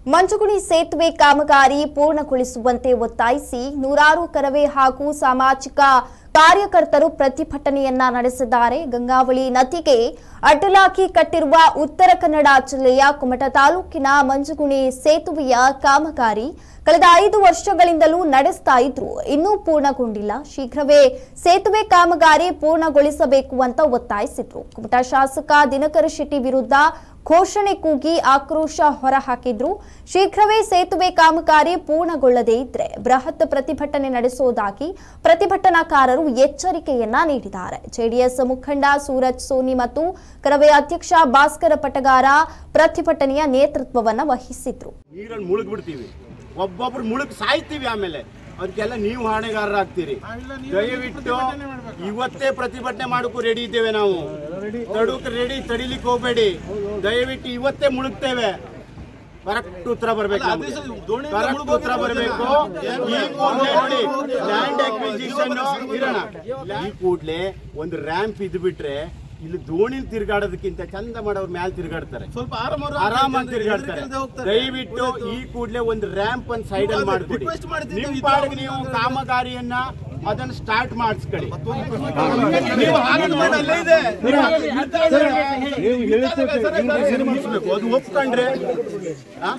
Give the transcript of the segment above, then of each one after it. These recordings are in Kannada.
ಮಂಜುಗುಣಿ ಸೇತುವೆ ಕಾಮಗಾರಿ ಪೂರ್ಣಗೊಳಿಸುವಂತೆ ಒತ್ತಾಯಿಸಿ ನೂರಾರು ಕರವೇ ಹಾಗೂ ಸಾಮಾಜಿಕ ಕಾರ್ಯಕರ್ತರು ಪ್ರತಿಭಟನೆಯನ್ನ ನಡೆಸಿದ್ದಾರೆ ಗಂಗಾವಳಿ ನದಿಗೆ ಅಡ್ಡಲಾಗಿ ಕಟ್ಟಿರುವ ಉತ್ತರ ಕನ್ನಡ ಜಿಲ್ಲೆಯ ಕುಮಟ ತಾಲೂಕಿನ ಮಂಜುಗುಣಿ ಸೇತುವೆಯ ಕಾಮಗಾರಿ ಕಳೆದ ಐದು ವರ್ಷಗಳಿಂದಲೂ ನಡೆಸ್ತಾ ಇದ್ರು ಇನ್ನೂ ಪೂರ್ಣಗೊಂಡಿಲ್ಲ ಶೀಘ್ರವೇ ಸೇತುವೆ ಕಾಮಗಾರಿ ಪೂರ್ಣಗೊಳಿಸಬೇಕು ಅಂತ ಒತ್ತಾಯಿಸಿದ್ರು ಕುಮಟ ಶಾಸಕ ದಿನಕರ ಶೆಟ್ಟಿ ವಿರುದ್ಧ ಘೋಷಣೆ ಕೂಗಿ ಆಕ್ರೋಶ ಹೊರಹಾಕಿದ್ರು ಶೀಘ್ರವೇ ಸೇತುವೆ ಕಾಮಗಾರಿ ಪೂರ್ಣಗೊಳ್ಳದೇ ಇದ್ರೆ ಬೃಹತ್ ಪ್ರತಿಭಟನೆ ನಡೆಸುವುದಾಗಿ ಪ್ರತಿಭಟನಾಕಾರರು ಎಚ್ಚರಿಕೆಯನ್ನ ನೀಡಿದ್ದಾರೆ ಜೆಡಿಎಸ್ ಮುಖಂಡ ಸೂರಜ್ ಸೋನಿ ಮತ್ತು ಕರವೇ ಅಧ್ಯಕ್ಷ ಭಾಸ್ಕರ ಪಟಗಾರ ಪ್ರತಿಭಟನೆಯ ನೇತೃತ್ವವನ್ನ ವಹಿಸಿದ್ರು ನೀರಲ್ಲಿ ಮುಳುಗ್ ಬಿಡ್ತೀವಿ ಒಬ್ಬೊಬ್ರು ಮುಳುಗ್ ಸಾಯ್ತೀವಿ ಆಮೇಲೆ ಅದಕ್ಕೆಲ್ಲ ನೀವು ಹೊಣೆಗಾರರಾಗ್ತೀರಿ ದಯವಿಟ್ಟು ಇವತ್ತೇ ಪ್ರತಿಭಟನೆ ಮಾಡೋಕ್ಕೂ ರೆಡಿ ಇದ್ದೇವೆ ನಾವು ತಡುಕ್ ರೆಡಿ ತಡಿಲಿಕ್ಕೆ ಹೋಗ್ಬೇಡಿ ದಯವಿಟ್ಟು ಇವತ್ತೇ ಮುಳುಗ್ತೇವೆ ಕರೆಕ್ಟ್ ಉತ್ತರ ಬರ್ಬೇಕು ಕರೆಕ್ಟ್ ಉತ್ತರ ಬರಬೇಕು ಈ ಕೂಡ್ಲೇ ನೋಡಿ ಲ್ಯಾಂಡ್ ಅಕ್ವಿಸಿಷನ್ ಇರೋಣ ಈ ಕೂಡ್ಲೆ ಒಂದು ರ್ಯಾಂಪ್ ಇದ್ ಬಿಟ್ರೆ ಇಲ್ಲಿ ದೋಣಿ ತಿರ್ಗಾಡೋದಕ್ಕಿಂತ ಚಂದ ಮಾಡೋರ್ ಮ್ಯಾಲ್ ತಿರ್ಗಾಡ್ತಾರೆ ಸ್ವಲ್ಪ ಆರಾಮ ಆರಾಮಾಗಿ ತಿರ್ಗಾಡ್ತಾರೆ ದಯವಿಟ್ಟು ಈ ಕೂಡಲೇ ಒಂದು ರ್ಯಾಂಪ್ ಒಂದು ಸೈಡ್ ಅಲ್ಲಿ ಮಾಡ್ಕೊಡಿ Request ಮಾಡ್ತಿದ್ದೀವಿ, ನಿಮ್ ಈ ಪಾಡಿಗೆ ತರ ನೀವು ಕಾಮಗಾರಿಯನ್ನ ಅದನ್ನ ಸ್ಟಾರ್ಟ್ ಮಾಡಿಸ್ಕೊಳ್ಳಿ ನೀವು ಹಾಗೆ ಮಾಡಿ ಅಲ್ಲೇ ಇದೆ ಮುಗಿಸ್ಬೇಕು ಅದು ಒಪ್ಕೊಂಡ್ರೆ ಆ?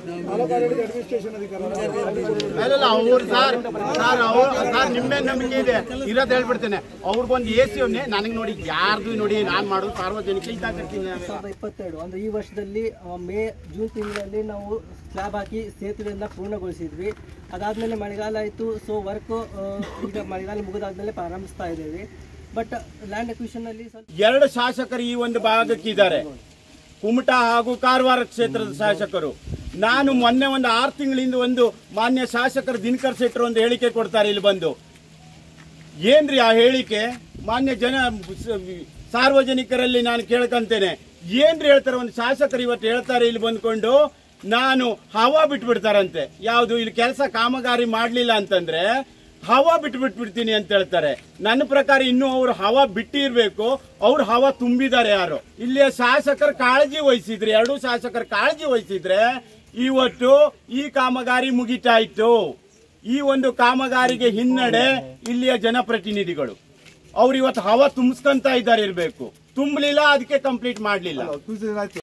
ಅಲ್ಲಲ್ಲ ಅವ್ರು ಸರ್ ಸರ್ ಅವ್ರು ಸರ್ ನಿಮ್ಮೇ ನಂಬಿಕೆ ಇದೆ ಇರೋದು ಹೇಳ್ಬಿಡ್ತೇನೆ ಅವ್ರಿಗೊಂದು ಎ ಸಿ ನನಗೆ ನೋಡಿ ಯಾರ್ದು ನೋಡಿ ನಾನ್ ಮಾಡೋದು ಸಾರ್ವಜನಿಕ ಇದ್ದಾಗಿರ್ತೀನಿ ಸಾವಿರದ ಇಪ್ಪತ್ತೆರಡು ಅಂದ್ರೆ ಈ ವರ್ಷದಲ್ಲಿ ಆ, ಮೇ ಜೂನ್ ತಿಂಗಳಲ್ಲಿ ನಾವು ಸ್ಲ್ಯಾಬ್ ಹಾಕಿ ಸೇತುವೆಯನ್ನ ಪೂರ್ಣಗೊಳಿಸಿದ್ವಿ ಅದಾದ್ಮೇಲೆ ಮಳೆಗಾಲ ಆಯಿತು ಸೊ ವರ್ಕ್ ಈಗ ಮಳೆಗಾಲ ಮುಗಿದಾದ್ಮೇಲೆ ಪ್ರಾರಂಭಿಸ್ತಾ ಇದ್ದೇವೆ ಬಟ್ ಲ್ಯಾಂಡ್ ಅಕ್ವಿಷನ್ ಅಲ್ಲಿ ಸ್ವಲ್ಪ ಎರಡು ಶಾಸಕರು ಈ ಒಂದು ಭಾಗಕ್ಕಿದ್ದಾರೆ ಕುಮಟಾ ಹಾಗೂ ಕಾರವಾರ ಕ್ಷೇತ್ರದ ಶಾಸಕರು ನಾನು ಮೊನ್ನೆ ಒಂದು ಆರು ತಿಂಗಳಿಂದ ಒಂದು ಮಾನ್ಯ ಶಾಸಕರು ದಿನಕರ್ ಶೆಟ್ಟರು ಒಂದು ಹೇಳಿಕೆ ಕೊಡ್ತಾರೆ ಇಲ್ಲಿ ಬಂದು ಏನ್ರಿ ಆ ಹೇಳಿಕೆ ಮಾನ್ಯ ಜನ ಸ- ಸಾರ್ವಜನಿಕರಲ್ಲಿ ನಾನು ಕೇಳ್ಕಂತೇನೆ ಏನ್ರಿ ಹೇಳ್ತಾರೆ ಒಂದು ಶಾಸಕರು ಇವತ್ತು ಹೇಳ್ತಾರೆ ಇಲ್ಲಿ ಬಂದ್ಕೊಂಡು ನಾನು ಹವಾ ಬಿಟ್ಬಿಡ್ತಾರಂತೆ ಯಾವುದು ಇಲ್ಲಿ ಕೆಲಸ ಕಾಮಗಾರಿ ಮಾಡಲಿಲ್ಲ ಅಂತಂದ್ರೆ ಹವಾ ಬಿಟ್ಬಿಟ್ಬಿಡ್ತೀನಿ ಅಂತ ಹೇಳ್ತಾರೆ ನನ್ನ ಪ್ರಕಾರ ಇನ್ನೂ ಅವ್ರು ಹವಾ ಬಿಟ್ಟಿರ್ಬೇಕು ಅವ್ರು ಹವಾ ತುಂಬಿದ್ದಾರೆ ಯಾರು ಇಲ್ಲಿಯ ಶಾಸಕರು ಕಾಳಜಿ ವಹಿಸಿದ್ರೆ ಎರಡೂ ಶಾಸಕರು ಕಾಳಜಿ ವಹಿಸಿದ್ರೆ ಇವತ್ತು ಈ ಕಾಮಗಾರಿ ಮುಗಿತಾ ಇತ್ತು ಈ ಒಂದು ಕಾಮಗಾರಿಗೆ ಹಿನ್ನಡೆ ಇಲ್ಲಿಯ ಜನಪ್ರತಿನಿಧಿಗಳು ಅವ್ರು ಇವತ್ತು ಹವಾ ತುಂಬಿಸ್ಕೊಂತ ಇದ್ದಾರೆ ಇರ್ಬೇಕು ತುಂಬಲಿಲ್ಲ ಅದಕ್ಕೆ ಕಂಪ್ಲೀಟ್ ಮಾಡ್ಲಿಲ್ಲ